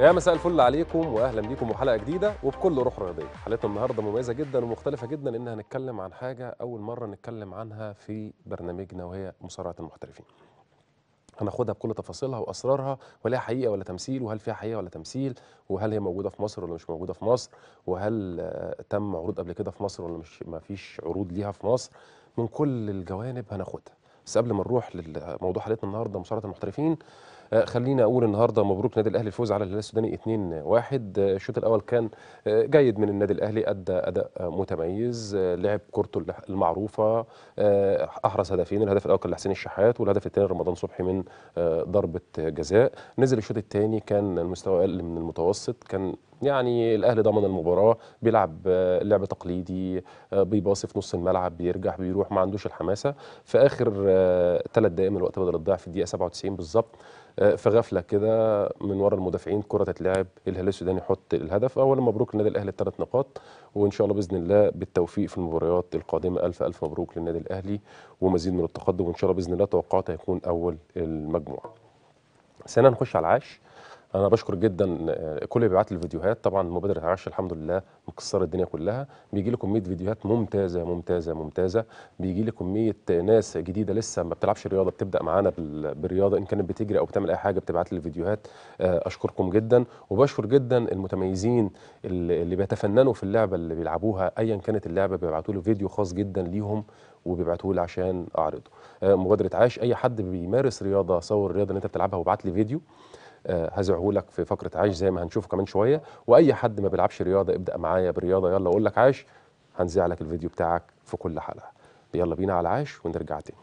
يا مساء الفل عليكم واهلا بيكم وحلقه جديده وبكل روح رياضيه حلقتنا النهارده مميزه جدا ومختلفه جدا ان هنتكلم عن حاجه اول مره نتكلم عنها في برنامجنا وهي مصارعه المحترفين هناخدها بكل تفاصيلها واسرارها ولها حقيقه ولا تمثيل وهل فيها حقيقه ولا تمثيل وهل هي موجوده في مصر ولا مش موجوده في مصر وهل آه، تم عروض قبل كده في مصر ولا مش ما فيش عروض ليها في مصر من كل الجوانب هناخدها بس قبل ما نروح لموضوع حلقتنا النهارده مصارعه المحترفين آه، خلينا اقول النهارده مبروك نادي الاهلي الفوز على الهلال السوداني 2-1 آه، الشوط الاول كان آه، جيد من النادي الاهلي ادى اداء آه، متميز آه، لعب كورته الح- المعروفه آه، احرز هدفين الهدف الاول كان لحسين الشحات والهدف الثاني رمضان صبحي من آه، ضربه جزاء نزل الشوط الثاني كان المستوى اقل من المتوسط كان يعني الاهلي ضمن المباراه بيلعب آه، لعب تقليدي آه، بيباصي في نص الملعب بيرجع بيروح ما عندوش الحماسه في اخر ثلاث دقائق من الوقت بدل الضيع في الدقيقه 97 بالظبط آه، في غفله كده من ورا المدافعين كره تتلعب الهلال السوداني يحط الهدف اولا مبروك للنادي الاهلي الثلاث نقاط وان شاء الله باذن الله بالتوفيق في المباريات القادمه الف الف مبروك للنادي الاهلي ومزيد من التقدم وان شاء الله باذن الله توقعات هيكون اول المجموعه ثانيا نخش على العاش انا بشكر جدا آه، كل اللي بيبعت لي الفيديوهات طبعا مبادره العاش الحمد لله مكسره الدنيا كلها بيجي لي كميه فيديوهات ممتازه ممتازه ممتازه بيجي لي كميه ناس جديده لسه ما بتلعبش رياضه بتبدا معانا بال- بالرياضه ان كانت بتجري او بتعمل اي حاجه بتبعت لي الفيديوهات آه، اشكركم جدا وبشكر جدا المتميزين اللي اللي بيتفننوا في اللعبه اللي بيلعبوها ايا كانت اللعبه بيبعتوا لي فيديو خاص جدا ليهم وبيبعتوه لي عشان اعرضه آه، مبادره عاش اي حد بيمارس رياضه صور الرياضه اللي انت بتلعبها وبعت لي فيديو آه، هزعه لك في فقره عاش زي ما هنشوفه كمان شويه واي حد ما بيلعبش رياضه ابدا معايا بالرياضه يلا اقول لك عاش هنذيع لك الفيديو بتاعك في كل حلقه يلا بينا على عاش ونرجع تاني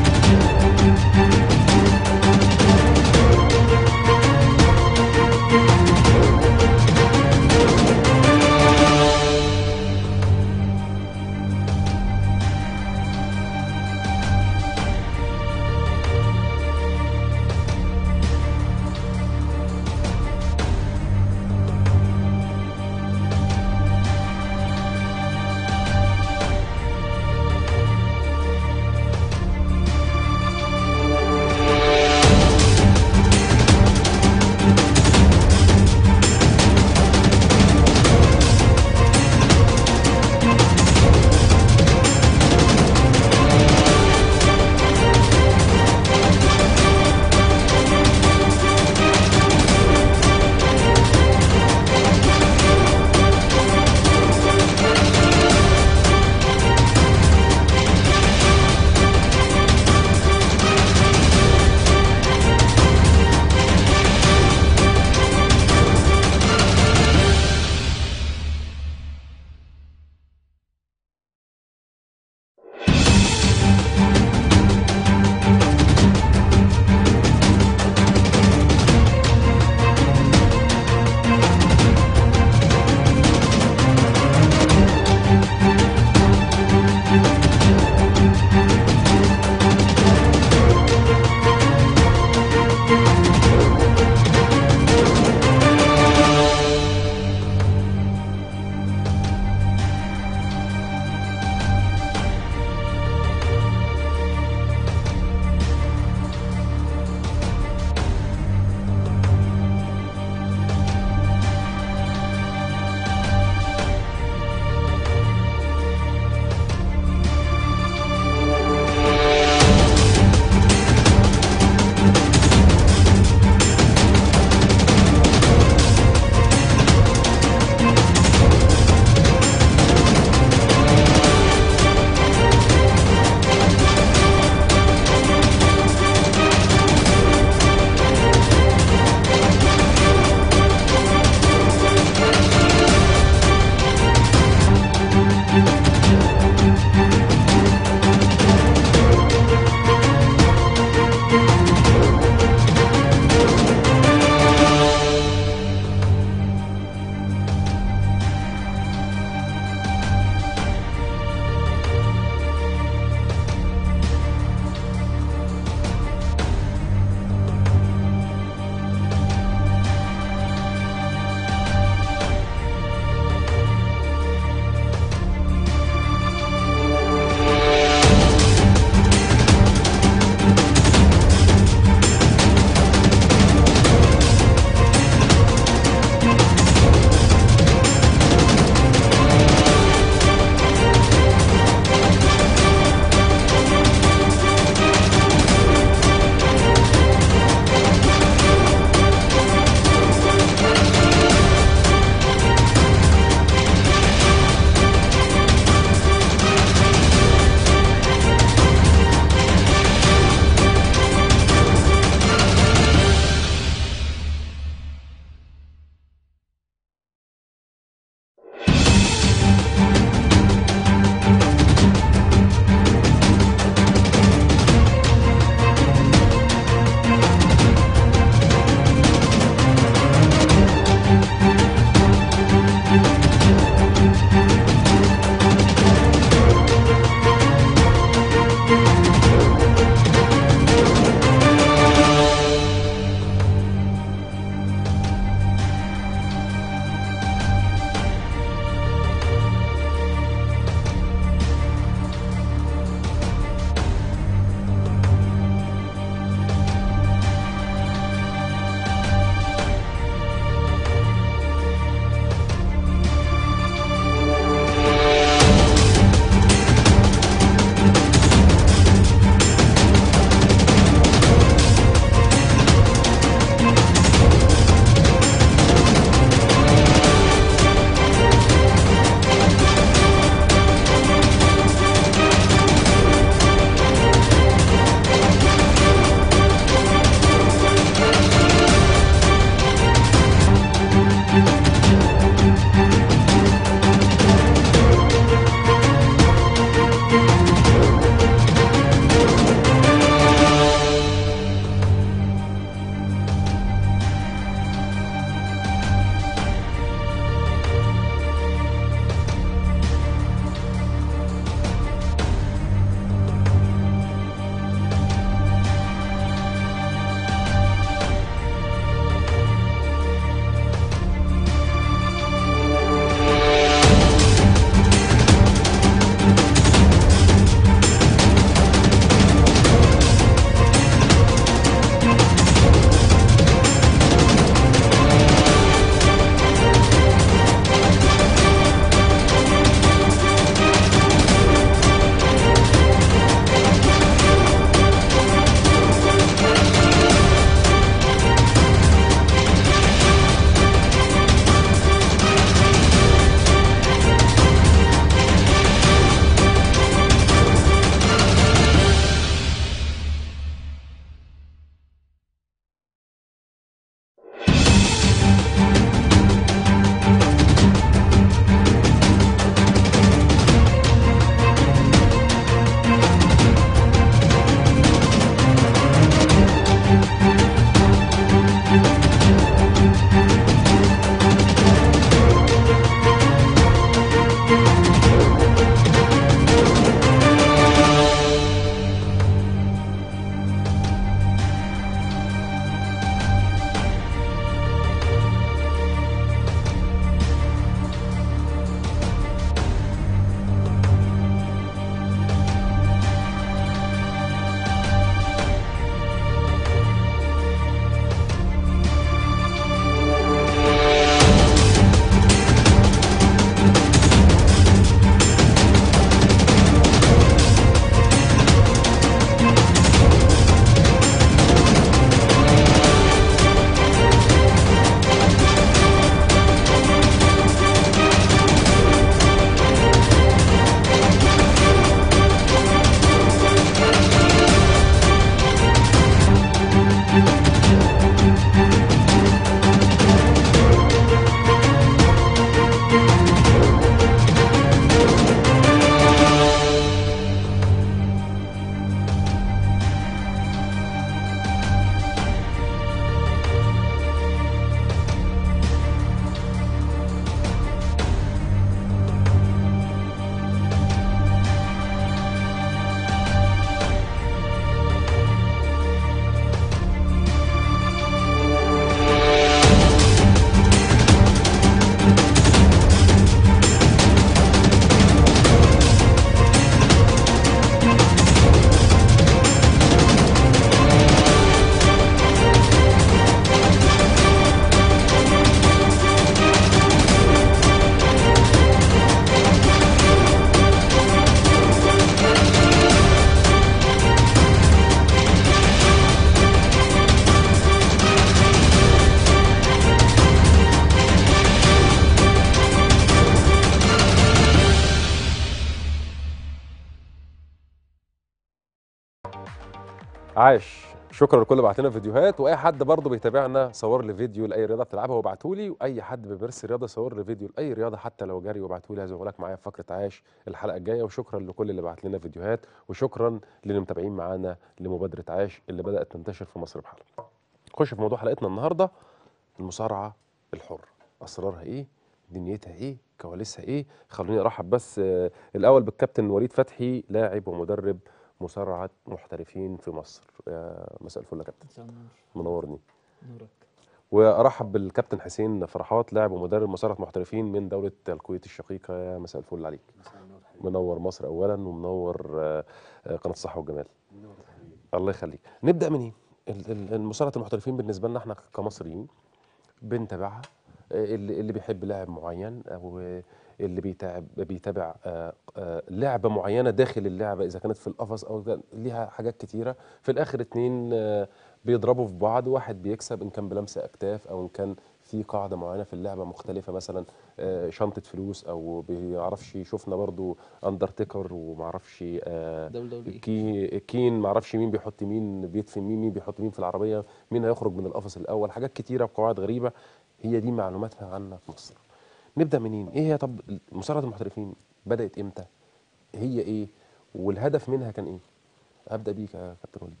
عاش شكرا لكل اللي بعت لنا فيديوهات واي حد برضه بيتابعنا صور لي فيديو لاي رياضه بتلعبها وابعته لي واي حد بيمارس رياضه صور لي فيديو لاي رياضه حتى لو جري وابعته لي هزوق لك معايا في فقره عاش الحلقه الجايه وشكرا لكل اللي بعت لنا فيديوهات وشكرا للي متابعين معانا لمبادره عاش اللي بدات تنتشر في مصر بحالها نخش في موضوع حلقتنا النهارده المصارعه الحره اسرارها ايه دنيتها ايه كواليسها ايه خلوني ارحب بس آه، الاول بالكابتن وليد فتحي لاعب ومدرب مصارعه محترفين في مصر يا مساء الفل يا كابتن مساء النور منورني نورك وارحب بالكابتن حسين فرحات لاعب ومدرب مصارعه محترفين من دوله الكويت الشقيقه يا مساء الفل عليك مساء النور حبيبي منور مصر اولا ومنور آه، آه، قناه الصحه والجمال الله يخليك نبدا منين ال- ال- المصارعه المحترفين بالنسبه لنا احنا كمصريين بنتابعها آه، اللي اللي بيحب لاعب معين او آه، اللي بيتابع بيتابع آه، آه، لعبه معينه داخل اللعبه اذا كانت في القفص او كان- ليها حاجات كتيره في الاخر اتنين آه، بيضربوا في بعض واحد بيكسب ان كان بلمسه اكتاف او ان كان في قاعده معينه في اللعبه مختلفه مثلا آه، شنطه فلوس او بيعرفش شفنا برضو اندرتيكر ومعرفش آه، دبل دبل اي كي كين معرفش مين بيحط مين بيدفن مين مين بيحط مين في العربيه مين هيخرج من القفص الاول حاجات كتيره بقواعد غريبه هي دي معلوماتها عنا في مصر نبدا منين ايه هي طب مصارعه المحترفين بدات امتى هي ايه والهدف منها كان ايه ابدا بيك يا كابتن وليد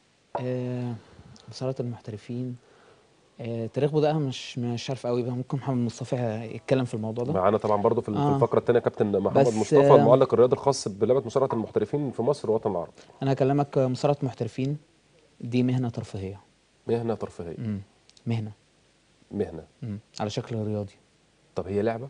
آه مصارعة المحترفين آه تاريخ بدأها مش مش عارف قوي بقى ممكن محمد مصطفى يتكلم في الموضوع ده معانا طبعا برضو في ال- في آه. الفقره الثانيه كابتن محمد بس، مصطفى آه، المعلق الرياضي الخاص بلعبه مصارعه المحترفين في مصر والوطن العربي انا هكلمك آه، مصارعة محترفين دي مهنة ترفيهية مهنه ترفيهيه مم. مهنة مهنه مم. على شكل رياضي طب هي لعبه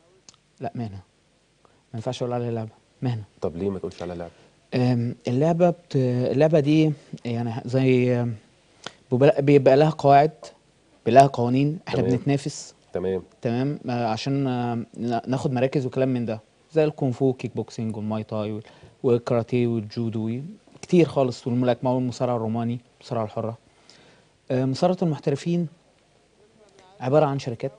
لا مهنة ما ينفعش اقول عليها لعبة مهنة طب ليه ما تقولش عليها لعبه آم، اللعبة بت... اللعبة دي يعني زي آم، بيبقى بيبقى لها قواعد بيبقى لها قوانين احنا تمام. بنتنافس تمام تمام آه، عشان آه، نا- ناخد مراكز وكلام من ده زي الكونغ فو كيك بوكسينج والماي تاي وال- والكاراتيه والجودو و- كتير خالص والملاكمه والمصارعه الروماني المصارعه الحره آه، مصارعه المحترفين عباره عن شركات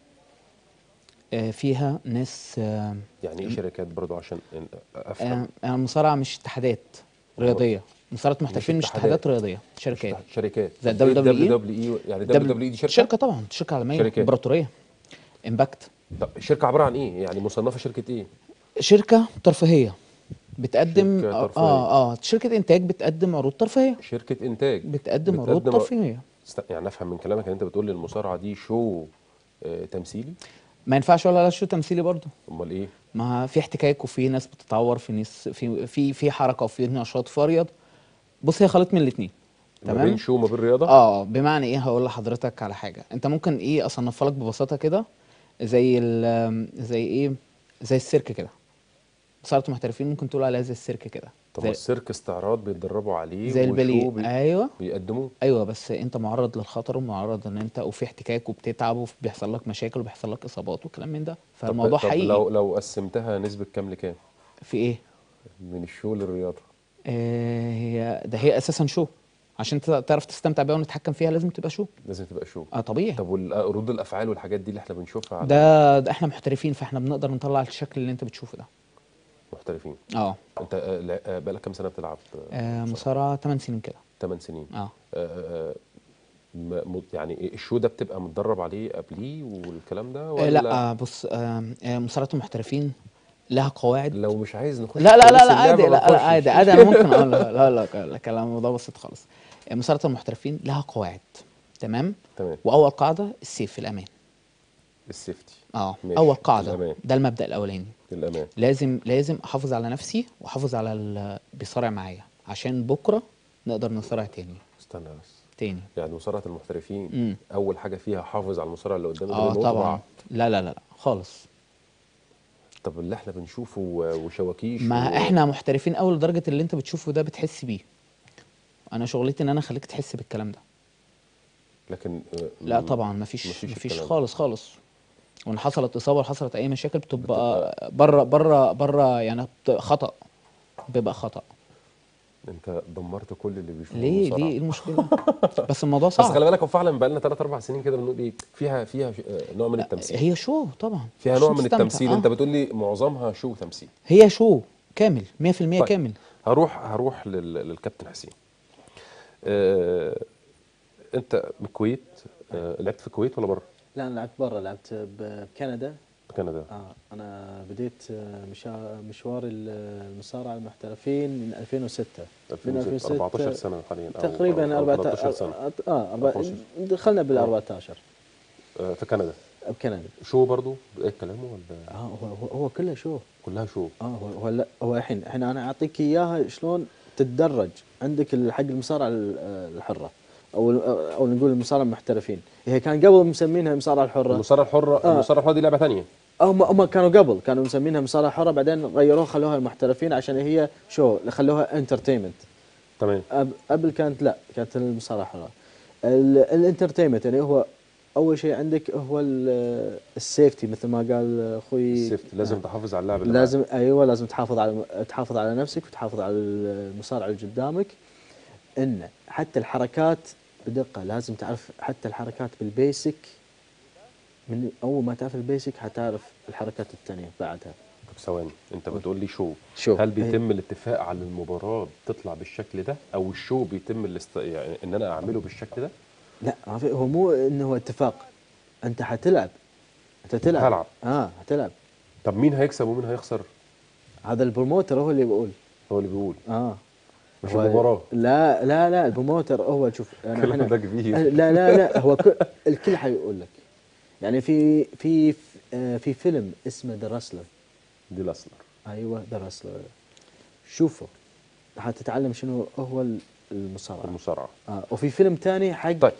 آه، فيها ناس آه، يعني ايه شركات برضو عشان افهم آه، المصارعه مش اتحادات رياضيه مصارعه المحترفين مش اتحادات. اتحادات رياضيه شركات شركات زي طب إيه WWE؟ WWE يعني دبل- دبليو دي شركه شركه طبعا شركه عالميه شركات. امبراطوريه امباكت طب الشركه عباره عن ايه يعني مصنفه شركه ايه شركه ترفيهيه بتقدم شركة اه ترفيهية. اه آه، شركه انتاج بتقدم عروض ترفيهيه شركه انتاج بتقدم عروض بتقدم- ترفيهيه است... يعني افهم من كلامك ان انت بتقول لي المصارعه دي شو آه تمثيلي ما ينفعش ولا لا شو تمثيلي برضه امال ايه ما في احتكاك وفي ناس بتتعور في ناس في في في حركه وفي نشاط في رياضه بص هي خليط من الاثنين ما بين تمام شو وما بين رياضه اه بمعنى ايه هقول لحضرتك على حاجه انت ممكن ايه اصنفها لك ببساطه كده زي ال زي ايه زي السيرك كده صارت المحترفين ممكن تقول عليها زي السيرك كده طب زي, السيرك استعراض بيتدربوا عليه زي وشو الباليه بي... ايوه بيقدموه ايوه بس انت معرض للخطر ومعرض ان انت وفي احتكاك وبتتعب وبيحصل لك مشاكل وبيحصل لك اصابات وكلام من ده طب- فالموضوع طب حقيقي لو لو قسمتها نسبه كام لكام في ايه من الشو للرياضه آه هي ده هي اساسا شو عشان ت- تعرف تستمتع بيها ونتحكم فيها لازم تبقى شو لازم تبقى شو اه طبيعي طب وردود الافعال والحاجات دي اللي احنا بنشوفها على ده, ده احنا محترفين فاحنا بنقدر نطلع الشكل اللي انت بتشوفه ده محترفين اه انت آه، لا- آه، بقالك كام سنه بتلعب آه، مصارعه 8 سنين كده 8 سنين اه آه، آه، م- م- يعني الشو ده بتبقى متدرب عليه قبليه والكلام ده آه، ولا لا آه بص آه آه، مصارعه المحترفين لها قواعد لو مش عايز نخش لا لا في لا نص لا اللعبة عادي ما لا لا نخشش. عادي عادي انا ممكن اقول لا لا لا لا لا الموضوع بسيط خالص آه، مصارعه المحترفين لها قواعد تمام تمام واول قاعده السيف الامان السيفتي اه ماشي، اول قاعده الأمان. ده المبدا الاولاني للامان لازم لازم احافظ على نفسي واحافظ على اللي بيصارع معايا عشان بكره نقدر نصارع تاني استنى بس تاني يعني مصارعه المحترفين امم اول حاجه فيها حافظ على المصارع اللي قدامك اه طبعا لا لا لا لا خالص طب اللي احنا بنشوفه و- وشواكيش و... ما احنا محترفين قوي لدرجه اللي انت بتشوفه ده بتحس بيه انا شغلتي ان انا اخليك تحس بالكلام ده لكن آه، لا م- طبعا مفيش مفيش مفيش الكلام ده. خالص خالص وان حصلت اصابه ولا حصلت اي مشاكل بتبقى بره بره بره يعني بت- خطا بيبقى خطا انت دمرت كل اللي بيشوفه ليه المصارعة. ليه ايه المشكله بس الموضوع بس صعب خلي بالك هو فعلا بقى لنا 3 4 سنين كده بنقول ايه فيها فيها ش- آه، نوع من التمثيل هي شو طبعا فيها عشان نوع من تستمتع. التمثيل آه. انت بتقول لي معظمها شو تمثيل هي شو كامل 100% طيب. كامل هروح هروح لل... للكابتن حسين آه انت من الكويت آه لعبت في الكويت ولا بره؟ لا انا لعبت برا لعبت ب- بكندا في كندا اه انا بديت آه، مشا- مشوار المصارعه المحترفين من 2006 من 2006 14 سنه حاليا أو- تقريبا أو 14 13 سنه اه أربع- 14. دخلنا بال 14 آه في كندا بكندا شو برضو ايه كلامه ولا اه هو هو, هو كله شو كلها شو؟ اه هو هو, لا هو الحين الحين انا اعطيك اياها شلون تتدرج عندك ال- حق المصارعه ال- آه، الحره او او نقول المصارعه المحترفين هي كان قبل مسمينها المصارعه الحره المصارعه الحره آه. المصارعه الحره دي لعبه ثانيه هم هم كانوا قبل كانوا مسمينها مصارعه حره بعدين غيروها خلوها المحترفين عشان هي شو خلوها انترتينمنت تمام قبل كانت لا كانت المصارعه حره ال- الانترتينمنت يعني هو اول شيء عندك هو ال- السيفتي مثل ما قال اخوي السيفتي لازم آه. تحافظ على اللاعب اللي لازم ايوه لازم تحافظ على تحافظ على نفسك وتحافظ على المصارع اللي قدامك ان حتى الحركات بدقه لازم تعرف حتى الحركات بالبيسك من اول ما تعرف البيسك حتعرف الحركات الثانيه بعدها طب ثواني انت بتقول لي شو شو هل بيتم الاتفاق على المباراه تطلع بالشكل ده او الشو بيتم الاست... يعني ان انا اعمله بالشكل ده لا ما في هو مو انه هو اتفاق انت حتلعب انت تلعب هلعب. اه حتلعب طب مين هيكسب ومين هيخسر هذا البروموتر هو اللي بيقول هو اللي بيقول اه مش هو- المباراه لا لا لا البروموتر هو شوف انا الكلام احنا ده كبير لا لا لا هو كل الكل حيقول لك يعني في في آه، في فيلم اسمه ذا راسلر دي الاسلر ايوه ذا راسلر شوفه حتتعلم شنو هو ال- المصارعه المصارعه آه وفي فيلم ثاني حق طيب.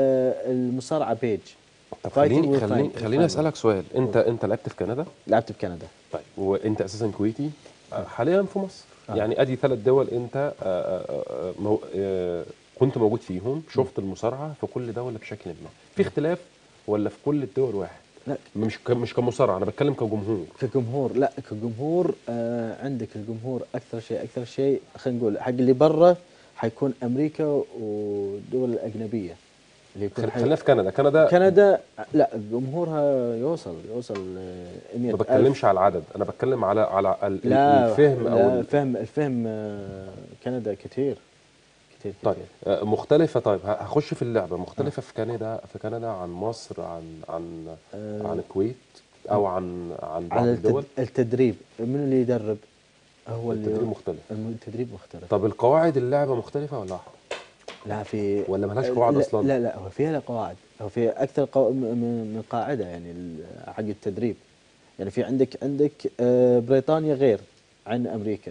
آه المصارعه بيج طب Fighting خليني with خليني fight- خليني fight. اسالك سؤال انت انت لعبت في كندا لعبت بكندا طيب وانت اساسا كويتي آه، حاليا في مصر آه. يعني ادي ثلاث دول انت آه، آه، آه، مو- آه، كنت موجود فيهم شفت المصارعه في كل دوله بشكل ما في اختلاف ولا في كل الدول واحد لا مش ك- مش كمصارعه انا بتكلم كجمهور كجمهور لا كجمهور آه عندك الجمهور اكثر شيء اكثر شيء خلينا نقول حق اللي برا حيكون امريكا والدول الاجنبيه اللي يكون خل- حي- خلينا في كندا كندا كندا لا جمهورها يوصل يوصل آه، 100 ما بتكلمش على العدد انا بتكلم على على ال- لا الفهم او لا ال- الفهم الفهم آه، كندا كثير كثير طيب كثير آه، مختلفة طيب ه- هخش في اللعبة مختلفة في كندا في كندا عن مصر عن عن آه، عن الكويت او عن عن بعض على الدول التد- التدريب من اللي يدرب هو اللي التدريب مختلف الم- التدريب مختلف طب القواعد اللعبة مختلفة ولا واحدة؟ لا في ولا ملهاش قواعد لا أصلاً؟ لا لا هو فيها له قواعد هو في اكثر قو... م- م- من قاعده يعني ال- حق التدريب يعني في عندك عندك آه، بريطانيا غير عن امريكا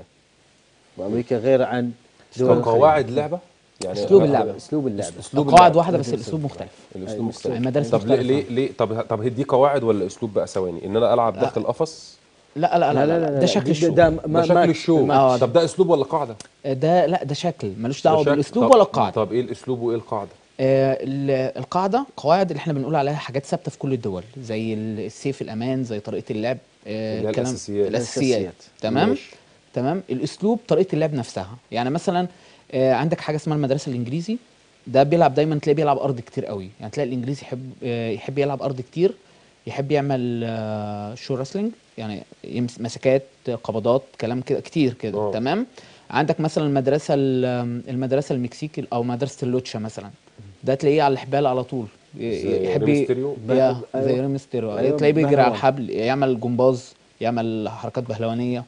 وامريكا غير عن دول طب الخليج. قواعد اللعبة يعني أسلوب آه، اللعبة. اسلوب اللعبه أسلوب القواعد اللعبة. واحده بس الاسلوب مختلف الاسلوب أيوة، مختلف المدارس طب ليه مختلفة. ليه ليه طب طب هي دي قواعد ولا اسلوب بقى ثواني ان انا العب داخل قفص لا لا لا, لا, لا, ده شكل الشو ده, ده ما شكل ما الشو آه، طب ده اسلوب ولا قاعدة؟ ده لا ده شكل ملوش ده دعوه شكل. بالاسلوب طب- ولا القاعده طب ايه الاسلوب وايه القاعدة؟ آه، ال- القاعده قواعد اللي احنا بنقول عليها حاجات ثابته في كل الدول زي ال- السيف الامان زي طريقه اللعب آه، اللي هي الكلام- الأساسيات. الاساسيات الأساسيات. تمام ماشي. تمام الاسلوب طريقه اللعب نفسها يعني مثلا آه، عندك حاجه اسمها المدرسه الانجليزي ده بيلعب دايما تلاقيه بيلعب ارض كتير قوي يعني تلاقي الانجليزي يحب آه، يحب يلعب ارض كتير يحب يعمل آه، شو راسلينج يعني يمس مسكات قبضات كلام كده كتير كده آه. تمام عندك مثلا المدرسه ال- المدرسه المكسيكي او مدرسه اللوتشا مثلا ده تلاقيه على الحبال على طول ي- زي يحب ريم ي- ستيريو؟ يا بهب- زي أيوة. ريمستيرو أيوة، تلاقيه بيجري على بهلوان. الحبل يعمل جمباز يعمل حركات بهلوانيه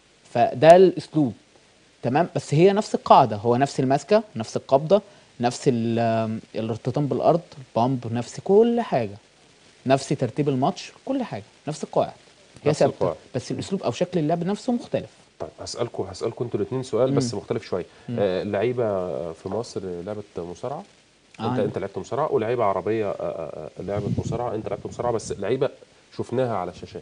فده الاسلوب تمام بس هي نفس القاعده هو نفس الماسكه نفس القبضه نفس ال- الارتطام بالارض البامب نفس كل حاجه نفس ترتيب الماتش كل حاجه نفس القواعد هي نفس ثابته القواعد. بس الاسلوب او شكل اللعب نفسه مختلف طيب هسألكم هسألكم انتوا الاثنين سؤال بس مختلف شويه آه اللعيبه في مصر لعبت مصارعه آه. انت انت لعبت مصارعه ولعيبه عربيه آه، آه، آه، لعبت مصارعه انت لعبت مصارعه بس لعيبه شفناها على الشاشات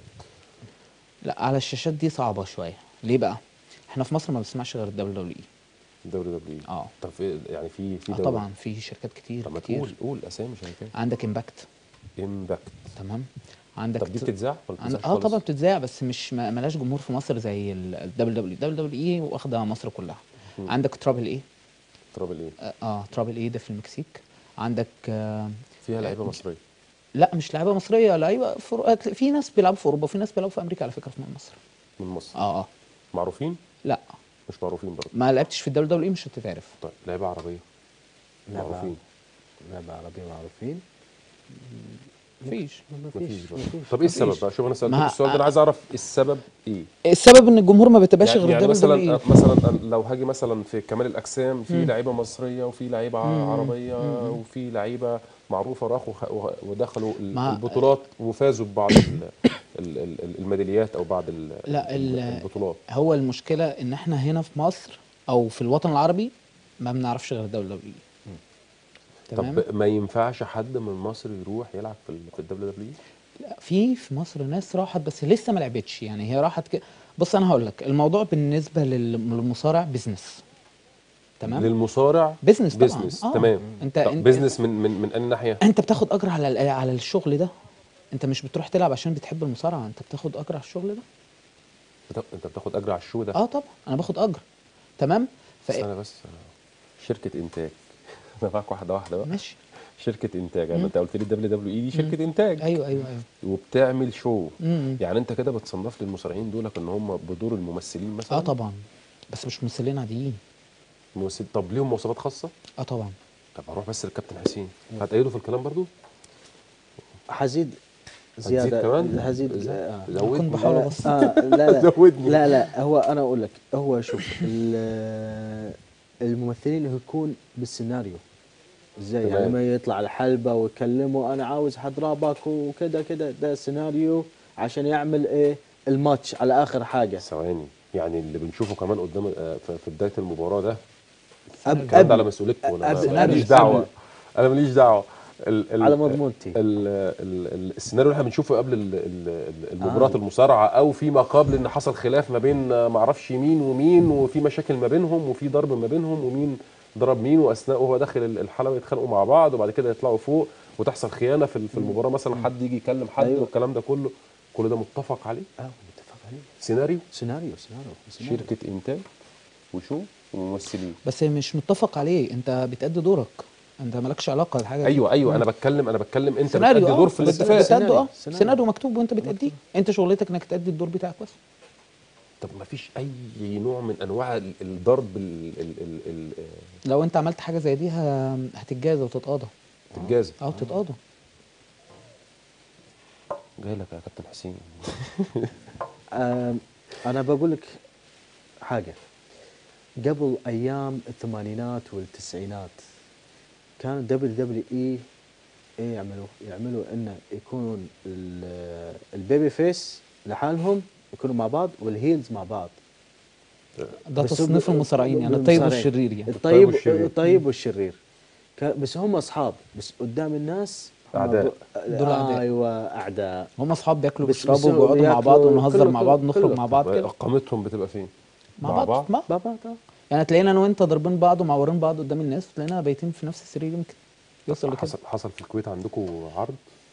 لا على الشاشات دي صعبه شويه ليه بقى احنا في مصر ما بنسمعش غير الدبليو دبليو اي دبليو دبليو اه طب في يعني في في آه دولة. طبعا في شركات كتير طب ما كتير تقول قول اسامي شركات عندك امباكت امباكت تمام عندك طب دي بتتذاع ولا عند... بتتذاعش اه خالص؟ طبعا بتتذاع بس مش ما ملاش جمهور في مصر زي الدبليو دبليو دبليو دبليو اي واخده مصر كلها عندك ترابل اي ترابل ايه اه ترابل اي ده في المكسيك عندك آه فيها لعيبه مصريه لا مش لعيبه مصريه لعيبه فر... في ناس بيلعبوا في اوروبا وفي ناس بيلعبوا في امريكا على فكره في مصر من مصر اه اه معروفين لا مش معروفين برضه ما لعبتش في الدبليو دبليو اي مش هتتعرف طيب لعيبه عربيه لعبة معروفين لعبة عربية معروفين مفيش ما مفيش فيش بقى. ما فيش طب ايه السبب بقى شوف انا سالتك ما- السؤال ده انا عايز اعرف السبب ايه السبب ان الجمهور ما بيتابعش يعني, غير يعني الدبليو مثلا دبليو مثلا لو هاجي مثلا في كمال الاجسام في لعيبه مصريه وفي لعيبه ع- عربيه وفي لعيبه معروفه راحوا خ- وه- ودخلوا ال- مع- البطولات وفازوا ببعض ال- ال- ال- الميداليات او بعض ال- لا، ال- البطولات هو المشكله ان احنا هنا في مصر او في الوطن العربي ما بنعرفش غير الدبليو دبليو تمام طب ما ينفعش حد من مصر يروح يلعب في ال- في الدبليو دبليو لا في في مصر ناس راحت بس لسه ما لعبتش يعني هي راحت ك... بص انا هقول لك الموضوع بالنسبه لل- للمصارع بيزنس تمام للمصارع بيزنس طبعا بيزنس آه. تمام انت طب انت بيزنس من من من انهي ناحيه انت بتاخد اجر على ال- على الشغل ده انت مش بتروح تلعب عشان بتحب المصارعه انت بتاخد اجر على الشغل ده بت- انت بتاخد اجر على الشو ده اه طبعا انا باخد اجر تمام ف... بس انا بس شركه انتاج انا معاك واحده واحده بقى ماشي شركه انتاج يعني انت قلت لي الدبليو دبليو اي دي شركه انتاج ايوه ايوه ايوه وبتعمل شو مم. يعني انت كده بتصنف لي المصارعين دولك ان هم بدور الممثلين مثلا اه طبعا بس مش ممثلين عاديين ممثل طب ليهم مواصفات خاصه اه طبعا طب هروح بس للكابتن حسين هتأيده في الكلام برضو حزيد هتزيد زيادة كمان هزيد زي- آه. زودني. كنت بحاول ابسط آه لا لا زودني. لا لا هو انا اقول لك هو شوف ال- الممثلين اللي يكون بالسيناريو زي تمام. يعني ما يطلع الحلبة ويكلمه انا عاوز حضرابك وكذا كذا ده سيناريو عشان يعمل ايه الماتش على اخر حاجة ثواني يعني اللي بنشوفه كمان قدام آه، في في بدايه المباراه ده أب- الكلام ده على قبل- مسؤوليتكم انا قبل- ماليش قبل- دعوه قبل. انا ماليش دعوه ال ال على مضمونتي. ال ال ال السيناريو اللي احنا بنشوفه قبل ال- ال- ال- المباراه المصارعه او فيما قبل ان حصل خلاف ما بين آه، معرفش مين ومين وفي مشاكل ما بينهم وفي ضرب ما بينهم ومين ضرب مين واثناء وهو داخل ال- الحلبه يتخانقوا مع بعض وبعد كده يطلعوا فوق وتحصل خيانه في ال- في المباراه مثلا حد يجي يكلم حد أيوة. والكلام ده كله كل ده متفق عليه اه متفق عليه سيناريو سيناريو سيناريو, سيناريو. شركه انتاج وشو وممثلين بس مش متفق عليه انت بتأدي دورك انت مالكش علاقه بالحاجه دي. ايوه ايوه انا بتكلم انا بتكلم انت سيناريو بتأدي اه دور في بت- الاتفاق بتأدي اه سيناريو. سيناريو مكتوب وانت بتأديه انت شغلتك انك تأدي الدور بتاعك بس طب ما فيش اي نوع من انواع ال- الضرب ال ال ال ال لو انت عملت حاجه زي دي ه- هتتجازى وتتقاضى الجازة اه تتقاضى جاي لك يا كابتن حسين آم، انا بقول لك حاجه قبل ايام الثمانينات والتسعينات كان دبليو دبليو اي ايه يعملوا يعملوا انه يكونون ال- البيبي فيس لحالهم يكونوا مع بعض والهيلز مع بعض ده بس تصنيف ب- المصارعين يعني بالمصارعين. الطيب والشرير يعني الطيب والشرير. الطيب والشرير كان- بس هم اصحاب بس قدام الناس هم أعداء. ب- دول أعداء. ايوه اعداء هم اصحاب بياكلوا بس- وبيشربوا بس وبيقعدوا مع بعض بياكلوا ونهزر كله- مع بعض كله- ونخرج كله. مع بعض كده اقامتهم بتبقى فين؟ مع بعض مع بابا ده. يعني تلاقينا انا وانت ضاربين بعض ومعورين بعض قدام الناس وتلاقينا بايتين في نفس السرير يمكن يوصل لكده حصل حصل في الكويت عندكم عرض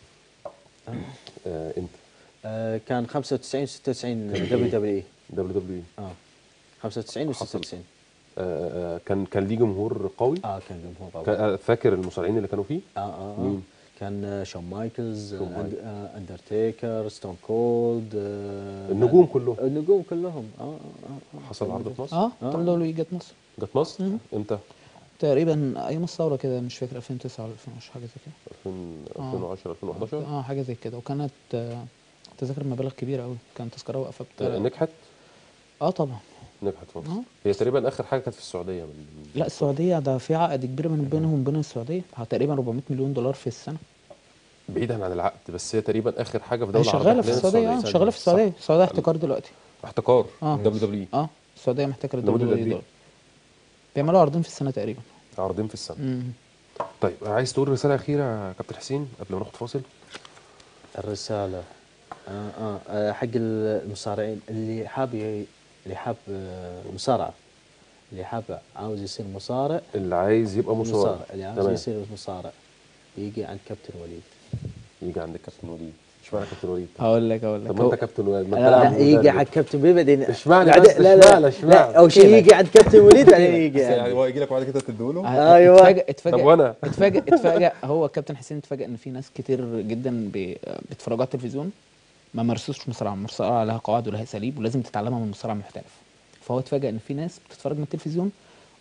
آه امتى؟ آه كان 95 96 دبليو دبليو اي دبليو دبليو اه 95 و حصل. 96 آه كان كان ليه جمهور قوي اه كان جمهور كان- طبعا آه، فاكر المصارعين اللي كانوا فيه؟ اه اه, آه. مين؟ كان آه، شون مايكلز شون آه مايكلز. أند- آه اندرتيكر ستون كولد آه النجوم كلهم. النجوم كلهم اه اه اه, آه. حصل عرض في مصر؟ اه آه. دبليو دبليو جت مصر جت مصر؟ امتى؟ تقريبا ايام الثوره كده مش فاكر 2009 ولا 2010 حاجه زي كده 2000 آه. 2010 2011 اه حاجه زي كده وكانت آه، تذاكر مبالغ كبيره قوي كانت تذكره واقفه آه، بتاع نجحت اه طبعا نجحت في مصر آه. هي تقريبا اخر حاجه كانت في السعوديه من لا السعوديه ده في عقد كبير من بينهم وبين السعوديه تقريبا 400 مليون دولار في السنه بعيدا عن العقد بس هي تقريبا اخر حاجه في هي دوله عربية شغاله في حالياً السعوديه اه شغاله في السعوديه السعوديه احتكار دلوقتي صح. احتكار آه. دبليو دبليو اه السعوديه محتكره لمدة الدبليو قد دبليو إيه؟ دول بيعملوا عرضين في السنه تقريبا عرضين في السنه مم. طيب عايز تقول رساله اخيره يا كابتن حسين قبل ما ناخد فاصل الرسالة آه آه آه حق المصارعين اللي حاب ي- اللي حاب آه مصارعة اللي حاب عاوز يصير مصارع اللي عايز يبقى مصارع اللي عاوز تمام يصير مصارع يجي عند كابتن وليد يجي عند الكابتن وليد اشمعنى كابتن وليد هقول لك هقول طب لك ما هو- انت كابتن وليد ما انت لا, لاعب لا يجي مدرب. حق كابتن وليد بعدين اشمعنى بعد- بس؟ لا اشمعنى؟ لا اشمعنى؟ لا اول شيء يجي عند كابتن وليد بعدين يجي يعني عند- هو يجي لك بعد كده تديله ع- أيوة. اتفاجئ اتفاجئ طب وأنا؟ اتفاجئ اتفاجئ هو كابتن حسين اتفاجئ ان في ناس كتير جدا بي- بيتفرجوا على التلفزيون ما مارسوش مصارعه المصارعه لها قواعد ولها اساليب ولازم تتعلمها من مصارع محترف فهو اتفاجئ ان في ناس بتتفرج من التلفزيون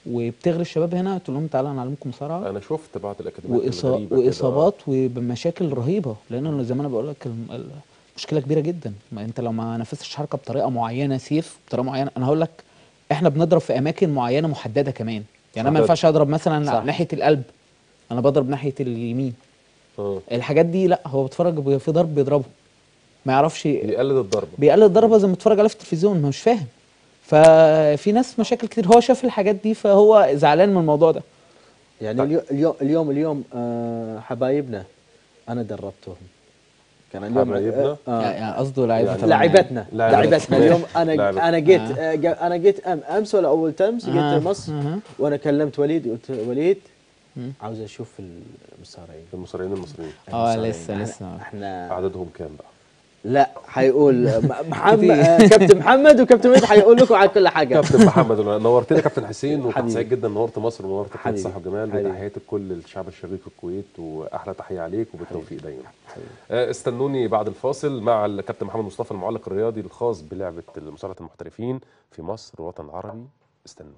وبتغري الشباب هنا تقول لهم تعالى نعلمكم مصارعه انا شفت بعض الاكاديميات وإصا... الغريبة كده. واصابات وبمشاكل رهيبه لان زي ما انا بقول لك الم- ال- مشكله كبيره جدا ما انت لو ما نفذتش حركه بطريقه معينه سيف بطريقه معينه انا هقول لك احنا بنضرب في اماكن معينه محدده كمان يعني انا ما محددة. ينفعش اضرب مثلا صح. ناحيه القلب انا بضرب ناحيه اليمين اه الحاجات دي لا هو بيتفرج بي- في ضرب بيضربه ما يعرفش يقلد الضربه بيقلد ضربه زي ما بيتفرج عليها في التلفزيون ما مش فاهم ففي ناس مشاكل كتير هو شاف الحاجات دي فهو زعلان من الموضوع ده يعني طيب. اليو- اليوم اليوم اليوم آه حبايبنا انا دربتهم كان اليوم حبايبنا؟ آه يعني قصده لعيبه يعني طبعاً يعني. لعبتنا لاعبتنا. لعبتنا اليوم انا لاعبتنا. انا جيت آه. آه. جا- انا جيت أم امس ولا اول تمس جيت آه، مصر آه. وانا كلمت وليد قلت وليد مم. عاوز اشوف المصارعين المصريين المصريين اه المصارعين. لسه إحنا- لسه احنا عددهم كام بقى لا حيقول م- محمد كتير. آه، كابتن محمد وكابتن وليد حيقول لكم على كل حاجه كابتن محمد نورتنا كابتن حسين وكنت حبيبي. سعيد جدا نورت مصر ونورت قناه حبيبي. صح وجمال حبيبي. وتحياتي لكل الشعب الشريف في الكويت واحلى تحيه عليك وبالتوفيق دايما آه، استنوني بعد الفاصل مع الكابتن محمد مصطفى المعلق الرياضي الخاص بلعبه مصارعه المحترفين في مصر والوطن العربي استنوني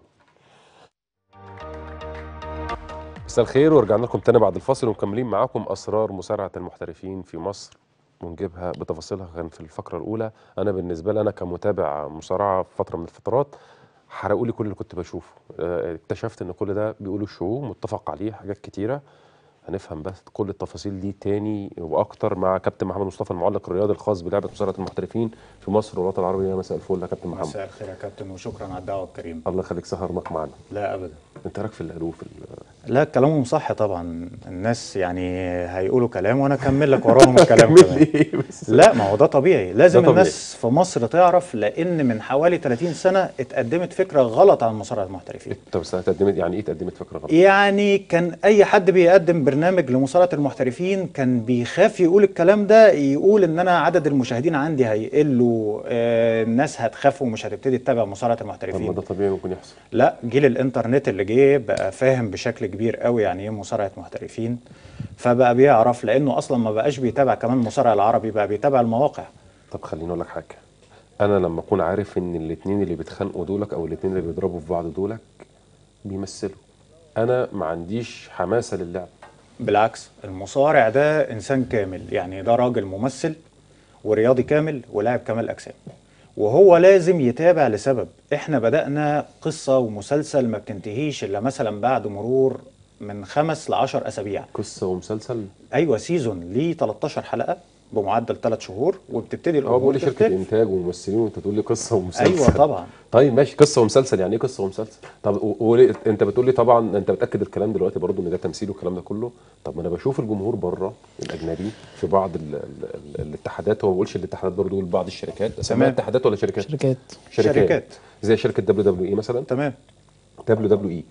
مساء الخير ورجعنا لكم تاني بعد الفاصل ومكملين معاكم اسرار مصارعه المحترفين في مصر ونجيبها بتفاصيلها كان في الفقره الاولى انا بالنسبه لي انا كمتابع مصارعه في فتره من الفترات حرقوا لي كل اللي كنت بشوفه آه، اكتشفت ان كل ده بيقولوا شو متفق عليه حاجات كتيره هنفهم بس كل التفاصيل دي تاني واكتر مع كابتن محمد مصطفى المعلق الرياضي الخاص بلعبه مصارعه المحترفين في مصر والوطن العربي يا مساء الفل يا كابتن محمد مساء الخير يا كابتن وشكرا على الدعوه الكريمه الله يخليك سهرناك معانا لا ابدا انت رايك في اللي قالوه في ال- لا كلامهم صح طبعا الناس يعني هيقولوا كلام وانا اكمل لك وراهم الكلام كمل كمان لي بس لا ما هو ده طبيعي لازم ده طبيعي. الناس في مصر تعرف لان من حوالي 30 سنه اتقدمت فكره غلط عن مصارعه المحترفين طب بس اتقدمت يعني ايه اتقدمت فكره غلط؟ يعني كان اي حد بيقدم برنامج لمصارعه المحترفين كان بيخاف يقول الكلام ده يقول ان انا عدد المشاهدين عندي هيقلوا آه الناس هتخاف ومش هتبتدي تتابع مصارعه طب ما المحترفين ده طبيعي ممكن يحصل لا جيل الانترنت اللي جه بقى فاهم بشكل كبير قوي يعني ايه مصارعه محترفين فبقى بيعرف لانه اصلا ما بقاش بيتابع كمان المصارع العربي بقى بيتابع المواقع طب خليني اقول لك حاجه انا لما اكون عارف ان الاثنين اللي بيتخانقوا دولك او الاثنين اللي بيضربوا في بعض دولك بيمثلوا انا ما عنديش حماسه للعب بالعكس المصارع ده انسان كامل يعني ده راجل ممثل ورياضي كامل ولاعب كمال اجسام وهو لازم يتابع لسبب احنا بدأنا قصة ومسلسل ما بتنتهيش الا مثلا بعد مرور من خمس لعشر اسابيع قصه ومسلسل ايوه سيزون ليه 13 حلقة بمعدل 3 شهور وبتبتدي هو الامور بيقول لي شركه تختلف. انتاج وممثلين وانت تقول لي قصه ومسلسل ايوه طبعا طيب ماشي قصه ومسلسل يعني ايه قصه ومسلسل طب و- وليه انت بتقول لي طبعا انت بتاكد الكلام دلوقتي برضو ان ده تمثيل والكلام ده كله طب ما انا بشوف الجمهور بره الاجنبي في بعض ال ال ال الاتحادات هو ما بيقولش الاتحادات برضو بيقول بعض الشركات اسمها تمام. اتحادات ولا شركات شركات شركات. زي شركه دبليو دبليو اي مثلا تمام دبليو دبليو اي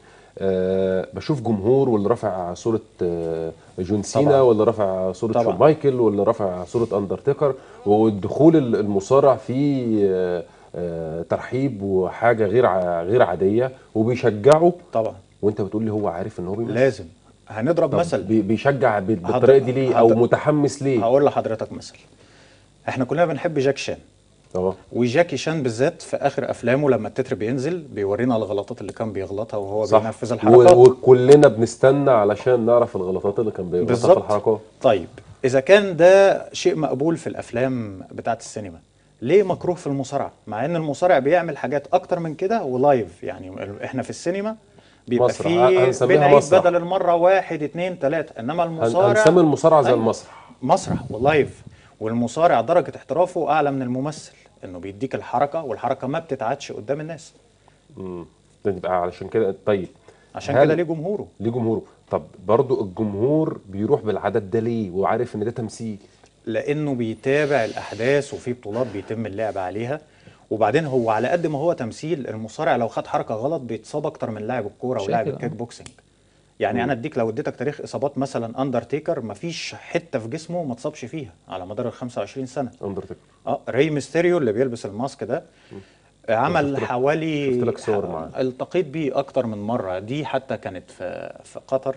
أه بشوف جمهور واللي رافع صوره آه، جون سينا طبعاً. واللي رافع صوره طبعاً. شون مايكل واللي رافع صوره اندرتيكر والدخول ال- المصارع فيه آه، آه، ترحيب وحاجه غير ع- غير عاديه وبيشجعوا طبعا وانت بتقول لي هو عارف ان هو بيمثل لازم هنضرب طب مثل بي- بيشجع بال- بالطريقه دي ليه او هض- متحمس ليه هقول لحضرتك مثل احنا كلنا بنحب جاك شان اه وجاكي شان بالذات في اخر افلامه لما التتر بينزل بيورينا الغلطات اللي كان بيغلطها وهو صح بينفذ و- الحركات وكلنا بنستنى علشان نعرف الغلطات اللي كان بيغلطها في بالظبط الحركات طيب اذا كان ده شيء مقبول في الافلام بتاعت السينما ليه مكروه في المصارعه مع ان المصارع بيعمل حاجات اكتر من كده ولايف يعني ال- احنا في السينما بيبقى مسرح. فيه هنسميها بنعيد مسرح. بدل المره واحد اتنين تلاته انما هن- المصارع هنسمي المصارعه زي أيوة. المسرح مسرح ولايف والمصارع درجه احترافه اعلى من الممثل انه بيديك الحركه والحركه ما بتتعادش قدام الناس امم ده يبقى علشان كده طيب عشان هل- كده ليه جمهوره ليه جمهوره طب برضو الجمهور بيروح بالعدد ده ليه وعارف ان ده تمثيل لانه بيتابع الاحداث وفي بطولات بيتم اللعب عليها وبعدين هو على قد ما هو تمثيل المصارع لو خد حركه غلط بيتصاب اكتر من لاعب الكوره شايف ولاعب كده. الكيك بوكسنج يعني انا اديك لو اديتك تاريخ اصابات مثلا اندرتيكر مفيش حته في جسمه ما اتصابش فيها على مدار ال 25 سنه اندرتيكر اه ري ميستيريو اللي بيلبس الماسك ده عمل شفت لك- حوالي شفت لك صور معاه. التقيت بيه اكتر من مره دي حتى كانت في في قطر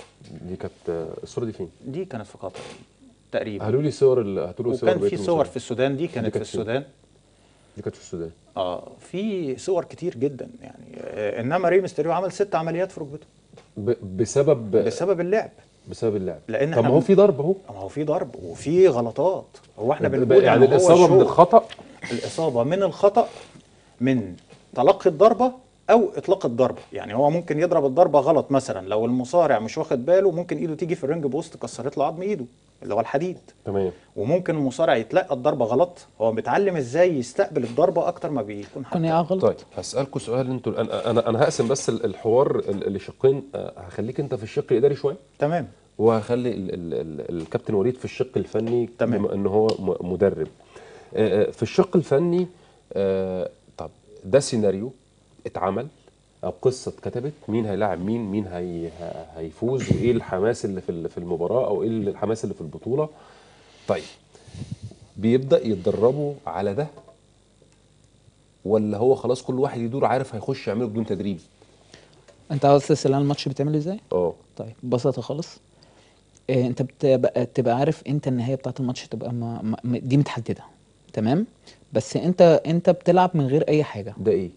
دي كانت آه، الصوره دي فين؟ دي كانت في قطر تقريبا هاتوا لي صور ال- هاتوا لي صور وكان بقية في المصارعين. صور في السودان دي كانت في كانت فين؟ السودان دي كانت في السودان اه في صور كتير جدا يعني آه انما ري ميستيريو عمل ست عمليات في ركبته ب... بسبب بسبب اللعب بسبب اللعب لأن طب إحنا ما هو بن- في ضرب اهو ما هو في ضرب وفي غلطات هو احنا بنقول يعني إن هو الاصابه من الشوط- الخطا الإصابة من الخطأ من تلقي الضربة أو إطلاق الضربة يعني هو ممكن يضرب الضربة غلط مثلا لو المصارع مش واخد باله ممكن إيده تيجي في الرينج بوست كسرت له عظم إيده اللي هو الحديد تمام وممكن المصارع يتلقى الضربة غلط هو بيتعلم إزاي يستقبل الضربة أكتر ما بيكون كون حتى ايه غلط طيب هسألكوا سؤال انتوا انا انا انا هقسم بس ال- الحوار ال- لشقين آه، هخليك انت في الشق الاداري شويه تمام وهخلي ال ال ال الكابتن وليد في الشق الفني تمام. بما ان هو م- مدرب آه، آه، في الشق الفني آه، طب ده سيناريو اتعمل او قصه اتكتبت مين هيلاعب مين مين هي ه- هيفوز وايه الحماس اللي في ال- في المباراه او ايه الحماس اللي في البطوله طيب بيبدا يتدربوا على ده ولا هو خلاص كل واحد يدور عارف هيخش يعمله بدون تدريب انت عاوز تسال عن الماتش بيتعمل ازاي اه طيب ببساطه خالص إيه انت بتبقى تبقى عارف انت النهايه بتاعت الماتش تبقى ما ما م- دي متحدده تمام بس انت انت بتلعب من غير اي حاجه ده ايه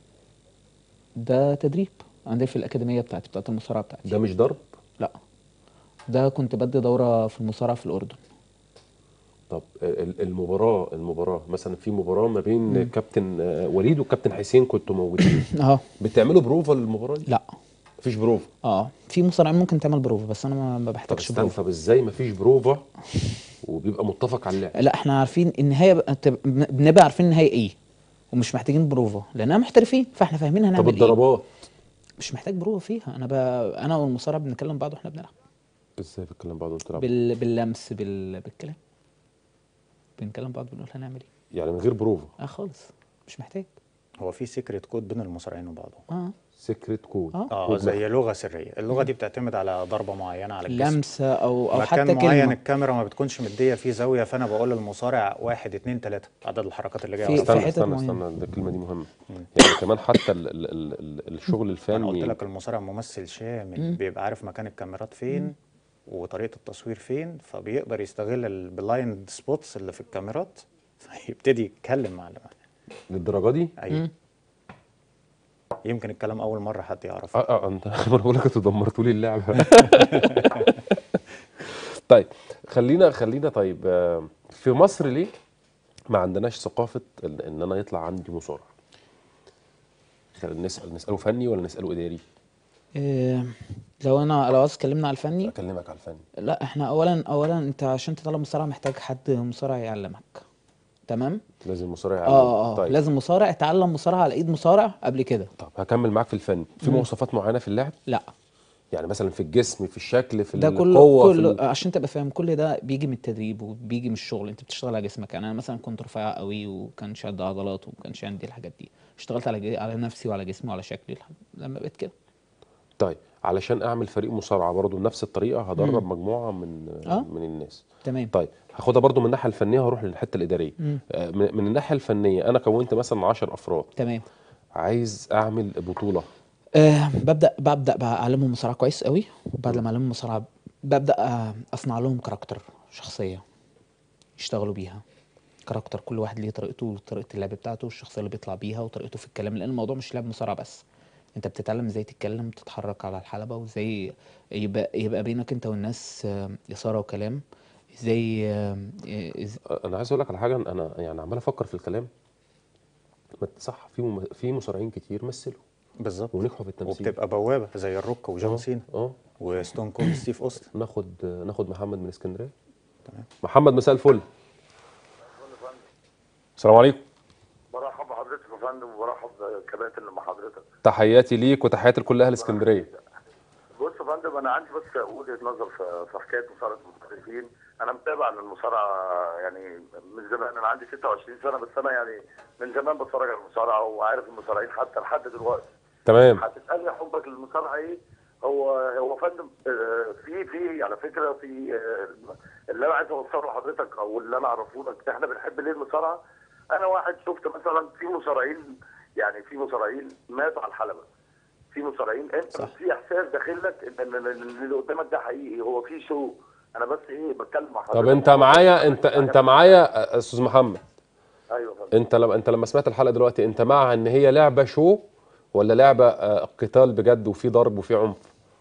ده تدريب عندي في الاكاديميه بتاعتي بتاعت المصارعه بتاعتي ده مش ضرب لا ده كنت بدي دوره في المصارعه في الاردن طب ال- المباراة المباراة مثلا في مباراة ما بين كابتن آه، وليد وكابتن حسين كنتوا موجودين اه بتعملوا بروفا للمباراة دي؟ لا مفيش بروفا اه في مصارعين ممكن تعمل بروفا بس انا ما- ما طب بحتاجش استنى بروفا طب ازاي مفيش بروفا وبيبقى متفق على اللعب لا احنا عارفين النهايه بقى- تب- بنبقى عارفين النهايه ايه ومش محتاجين بروفا لاننا محترفين فاحنا فاهمين طب هنعمل ايه الضربات مش محتاج بروفا فيها انا ب... انا والمصارع بنتكلم بعض واحنا بنلعب ازاي بتكلم بعض وانتوا بتلعبوا؟ بال... باللمس بال... بالكلام بنكلم بعض بنقول هنعمل ايه يعني من غير بروفا اه خالص مش محتاج هو في سيكريت كود بين المصارعين وبعضهم اه سيكريت كود آه. اه كود زي لغة سرية اللغة دي بتعتمد على ضربة معينة على الجسم لمسه او او مكان حتى معين كلمه الكاميرا ما بتكونش مديه فيه زاويه فانا بقول للمصارع واحد اتنين تلاته عدد الحركات اللي جايه في- ورا في استنى بعض. حتت استنى معينة. استنى ده الكلمة دي مهمة يعني كمان حتى ال ال ال ال الشغل انا قلت الفني لك المصارع ممثل شامل بيبقى عارف مكان الكاميرات فين وطريقه التصوير فين فبيقدر يستغل البلايند سبوتس اللي في الكاميرات فيبتدي يتكلم مع اللي معاه. للدرجة دي ايوه يمكن الكلام اول مره حد يعرفه اه اه انت انا بقول لك انتوا دمرتوا لي اللعبه طيب خلينا خلينا طيب آه، في مصر ليه ما عندناش ثقافه ان إن انا يطلع عندي مصارع نسال نساله فني ولا نساله اداري إيه لو انا لو عاوز اتكلمنا على الفني اكلمك على الفني لا احنا اولا اولا انت عشان تطلع مصارع محتاج حد مصارع يعلمك تمام لازم مصارع يعلم. اه اه طيب لازم مصارع اتعلم مصارعه على ايد مصارع قبل كده طب هكمل معاك في الفن في مواصفات معينه في اللعب لا يعني مثلا في الجسم في الشكل في ده كله القوه في كله ال... عشان تبقى فاهم كل ده بيجي من التدريب وبيجي من الشغل انت بتشتغل على جسمك يعني انا مثلا كنت رفيع قوي وكانش عندي عضلات ومكانش عندي الحاجات دي اشتغلت على جي... على نفسي وعلى جسمي وعلى شكلي لحد لما بقيت كده طيب علشان اعمل فريق مصارعه برضه بنفس الطريقه هدرب مجموعه من آه. من الناس تمام طيب هاخدها برضو من الناحيه الفنيه هروح للحته الاداريه آه، من من الناحيه الفنيه انا كونت مثلا 10 افراد تمام عايز اعمل بطوله أه ببدا ببدا بقى اعلمهم مصارعه كويس قوي وبعد ما اعلمهم مصارعه ببدا آه، اصنع لهم كاركتر شخصيه يشتغلوا بيها كاركتر كل واحد ليه طريقته وطريقه اللعب بتاعته والشخصيه اللي بيطلع بيها وطريقته في الكلام لان الموضوع مش لعب مصارعه بس انت بتتعلم ازاي تتكلم تتحرك على الحلبه وازاي يبقى يبقى بينك انت والناس آه، اثاره وكلام ازاي آه، إز- انا عايز اقول لك على حاجه انا يعني عمال افكر في الكلام ما- صح في مم... في مصارعين كتير مثلوا بالظبط ونجحوا في التمثيل وبتبقى بوابه زي الروك وجون سينا اه وستون كولد ستيف اوستن ناخد ناخد محمد من اسكندريه تمام محمد مساء الفل السلام عليكم برحب بحضرتك يا فندم وبرحب بالكباتن اللي مع حضرتك تحياتي ليك وتحياتي لكل اهل اسكندريه بص يا فندم انا عندي بس وجهه نظر في في حكايه مصارعه المحترفين انا متابع للمصارعه يعني من زمان انا عندي 26 سنه بس انا يعني من زمان بتفرج على المصارعه وعارف المصارعين حتى لحد دلوقتي تمام هتسالني حبك للمصارعه ايه؟ هو هو فندم آه، في في على فكره في آه، اللي انا عايز اوصله لحضرتك او اللي انا اعرفه لك احنا بنحب ليه المصارعه؟ انا واحد شفت مثلا في مصارعين يعني في مصارعين ماتوا على الحلبه في مصارعين انت صح. في احساس داخلك ان إن- إن اللي قدامك ده حقيقي هو في شو انا بس ايه بتكلم مع حضرتك طب انت معايا انت انت معايا استاذ محمد ايوه يا فندم انت لما انت لما سمعت الحلقه دلوقتي انت مع ان هي لعبه شو ولا لعبه آه، قتال بجد وفي ضرب وفي عنف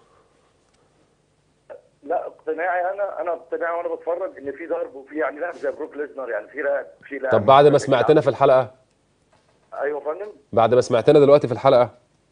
لا اقتناعي انا انا اقتناعي وانا بتفرج ان في ضرب وفي يعني لاعب زي بروك ليزنر يعني في لاعب في لاعب طب بعد ما سمعتنا في الحلقه ايوه يا فندم بعد ما سمعتنا دلوقتي في الحلقه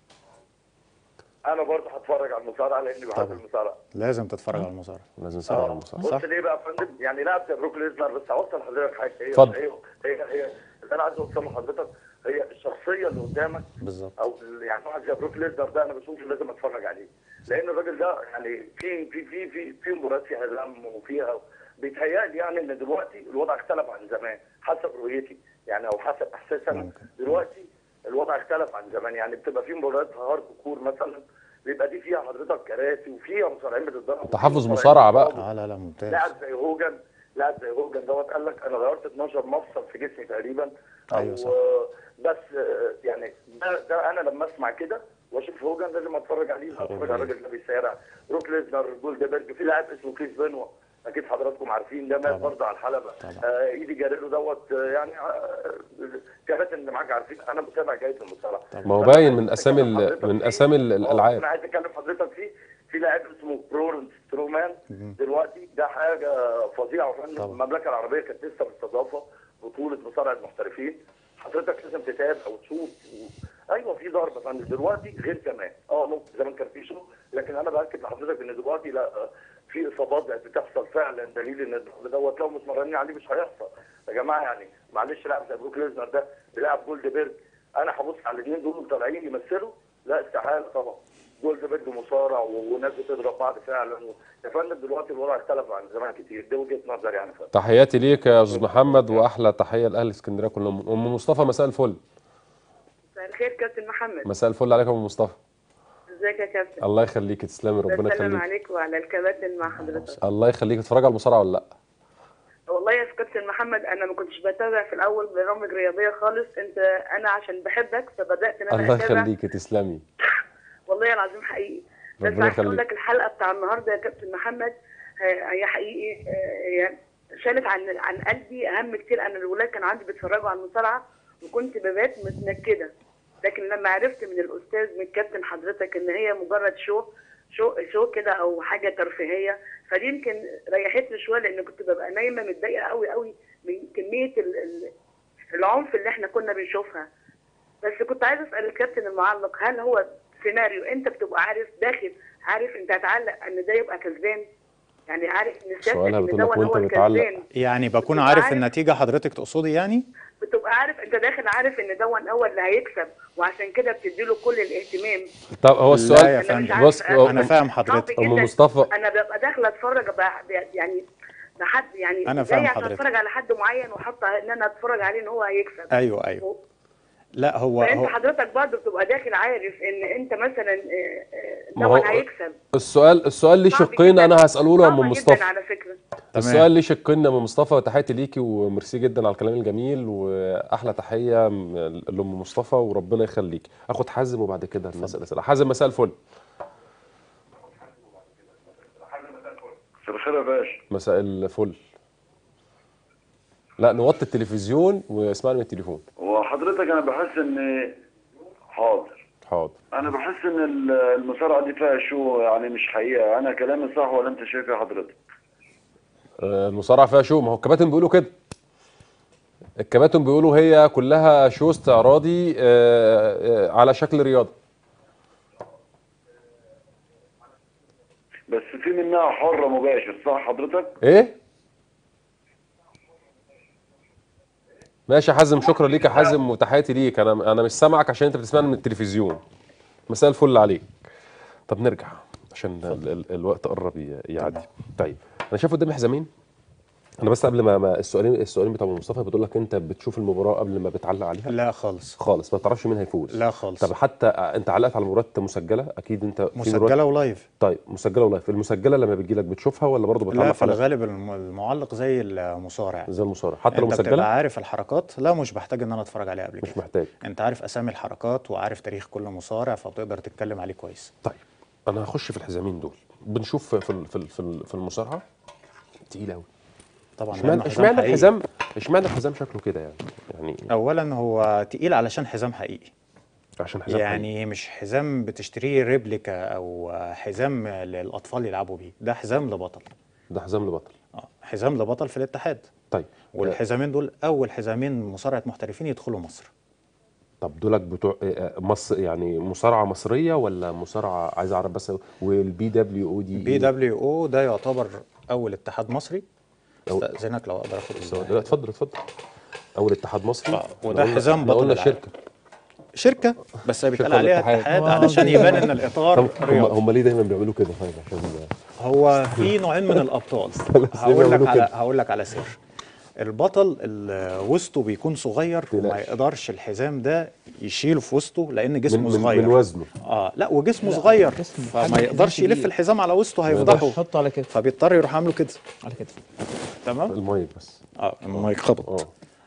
انا برضه هتفرج على المصارعه لاني بحب طبعا. المصارعه لازم تتفرج على المصارعه لازم نسمع على اه المصارعه بص ليه بقى يا فندم يعني لاعب زي بروك ليزنر بس هوصل لحضرتك حاجه هي اتفضل. هي هي هي اللي انا عايز اوصله لحضرتك هي الشخصيه اللي قدامك بالظبط او ال- يعني واحد زي بروك ليزنر ده انا بشوفه لازم اتفرج عليه لان الراجل ده يعني في في في في في مباريات فيها دم وفيها بيتهيألي يعني ان دلوقتي الوضع اختلف عن زمان حسب رؤيتي يعني او حسب احساسي انا ممكن. دلوقتي الوضع اختلف عن زمان يعني بتبقى في مباريات هارد كور مثلا بيبقى دي فيها حضرتك كراسي وفيها مصارعين بتتضرب تحفظ وفي مصارعة بقى. بيتضربوا. اه لا لا ممتاز لاعب زي هوجن لاعب زي هوجن دوت قال لك انا غيرت 12 مفصل في جسمي تقريبا أو أيوة صح. آه، بس آه، يعني ده, ده انا لما اسمع كده واشوف هوجن لازم اتفرج عليه اتفرج على الراجل ده بيسارع روك ليزنر جولدبرج في لاعب اسمه كريس بنوا اكيد حضراتكم عارفين ده مات طبعا. برضه على الحلبه طبعا. آه ايدي جاريلو دوت آه، يعني آه، الكباتن اللي معاك عارفين انا متابع جيد المصارعه ما هو باين من اسامي ال- من اسامي ال- انا الالعاب عايز اكلم حضرتك فيه في لاعب اسمه برون سترومان دلوقتي ده حاجه فظيعه يا فندم طبعا. المملكه العربيه كانت لسه مستضافه بطوله مصارعه محترفين حضرتك لازم تتابع وتشوف و... ايوه في ضرب يا فندم دلوقتي غير زمان اه ممكن زمان كان في شو لكن انا باكد لحضرتك ان دلوقتي لا آه، في اصابات بقت بتحصل فعلا دليل ان الضرب دوت لو متمرنين عليه مش هيحصل يا جماعه يعني معلش لاعب زي بروك ليزنر ده بيلعب جولدبرج انا هبص على الاثنين دول طالعين يمثلوا لا استحاله طبعا جولدبرج مصارع و- وناس بتضرب بعض فعلا و... يا فندم دلوقتي الوضع اختلف عن زمان كتير دي وجهه نظري يعني فندم تحياتي ليك يا استاذ محمد واحلى تحيه لاهل اسكندريه كلهم ام مصطفى مساء الفل مساء الخير كابتن محمد مساء الفل عليك يا ام مصطفى ازيك يا كابتن الله يخليك تسلمي ربنا بسلم يخليك عليك وعلى الكباتن مع حضرتك الله يخليك تتفرج على المصارعه ولا لا والله يا كابتن محمد انا ما كنتش بتابع في الاول برامج رياضيه خالص انت انا عشان بحبك فبدات ان انا الله اتابع يخليك تسلمي والله العظيم حقيقي بس ربنا عايز اقول يخليك. لك الحلقه بتاع النهارده يا كابتن محمد آه، هي حقيقي آه، هي شالت عن عن قلبي اهم كتير انا الولاد كان عندي بيتفرجوا على المصارعه وكنت ببات متنكده لكن لما عرفت من الاستاذ من الكابتن حضرتك ان هي مجرد شو شو شو كده او حاجه ترفيهيه فدي يمكن ريحتني شويه لان كنت ببقى نايمه متضايقه قوي قوي من كميه ال- ال- العنف اللي احنا كنا بنشوفها بس كنت عايز اسال الكابتن المعلق هل هو سيناريو انت بتبقى عارف داخل عارف انت هتعلق ان ده يبقى كسبان يعني عارف ان سؤالها سيادتك بتقول ان لك ده وانت هو بتعلق. الكسبان يعني بكون بتبقى عارف عارف- النتيجه حضرتك تقصدي يعني بتبقى عارف انت داخل عارف ان ده هو اللي هيكسب وعشان كده بتديله كل الاهتمام طب هو لا السؤال يا أنا مش فندم عارفة. بص هو- انا فاهم صعب حضرتك ام جداً. مصطفى انا ببقى داخله اتفرج بقى يعني لحد يعني أنا جاية فاهم عشان حضرتك. اتفرج على حد معين وحاطه ان انا اتفرج عليه ان هو هيكسب ايوه ايوه لا هو فانت هو حضرتك برضه بتبقى داخل عارف ان انت مثلا آه، آه، ما ده هو- هيكسب السؤال السؤال ليه صعب شقين جداً. انا هساله له يا ام صعبة مصطفى جدا على فكره السؤال ليه شقين يا ام مصطفى تحياتي ليكي وميرسي جدا على الكلام الجميل واحلى تحيه م- لام مصطفى وربنا يخليك اخد حازم وبعد كده نسال اسئله حازم مساء الفل مساء الخير يا باشا مساء الفل لا نوطي التلفزيون واسمعني من التليفون وحضرتك انا بحس ان حاضر حاضر انا بحس ان ال- المصارعه دي فيها شو يعني مش حقيقه انا كلامي صح ولا انت شايف ايه حضرتك آه، المصارعه فيها شو ما هو الكباتن بيقولوا كده الكباتن بيقولوا هي كلها شو استعراضي آه، آه، على شكل رياضه بس في منها حره مباشر صح حضرتك ايه ماشي يا حازم شكرا ليك يا حازم وتحياتي ليك انا انا مش سامعك عشان انت بتسمعني من التلفزيون مساء الفل عليك طب نرجع عشان ال ال الوقت قرب ي- يعدي طيب انا شايف قدامي حزامين انا بس قبل ما, ما السؤالين السؤالين بتاع أم مصطفى بتقول لك انت بتشوف المباراه قبل ما بتعلق عليها لا خالص خالص ما تعرفش مين هيفوز لا خالص. طب حتى انت علقت على المباريات مسجله اكيد انت في مباريات- مسجله ولايف طيب مسجله ولايف المسجله لما بتجي لك بتشوفها ولا برضه بتعلق لا في عليها الغالب الم- المعلق زي المصارع زي المصارع حتى لو انت مسجله بتبقى عارف الحركات لا مش بحتاج ان انا اتفرج عليها قبل مش كده محتاج انت عارف اسامي الحركات وعارف تاريخ كل مصارع فبتقدر تتكلم عليه كويس طيب انا هخش في الحزامين دول بنشوف في ال- في ال- في ال- في المصارعه تقيل قوي طبعا اشمعنى لأنه اشمعنى حزام الحزام اشمعنى الحزام شكله كده يعني يعني اولا هو تقيل علشان حزام حقيقي عشان حزام حقيقي. يعني مش حزام بتشتريه ريبليكا او حزام للاطفال يلعبوا بيه ده حزام لبطل ده حزام لبطل آه، حزام لبطل في الاتحاد طيب والحزامين دول اول حزامين مصارعه محترفين يدخلوا مصر طب دولك بتوع آه، مصر يعني مصارعه مصريه ولا مصارعه عايز اعرف بس والبي دبليو او دي بي دبليو او ده يعتبر اول اتحاد مصري أو- استاذنك لو اقدر اخد لا السؤال. اتفضل اتفضل اول اتحاد مصري آه، وده إحنا قلنا- حزام إحنا بطل قلنا العالم. شركه شركه بس بيتقال شركة عليها الاتحاد. اتحاد آه. علشان يبان ان الاطار طب هم رياضي هم ليه دايما بيعملوا كده طيب عشان هو في نوعين من الابطال ليه هقول لك بيعملوا على كده؟ هقول لك على سر البطل اللي وسطه بيكون صغير وما تقلقش. يقدرش الحزام ده يشيله في وسطه لان من, جسمه من, صغير من وزنه اه لا وجسمه صغير جسم- فما حجم يقدرش الحزام يلف كبير. الحزام على وسطه يقدرش. هيفضحه حطه على كده فبيضطر يروح عامله كده على كده تمام المايك بس اه المايك خبط اه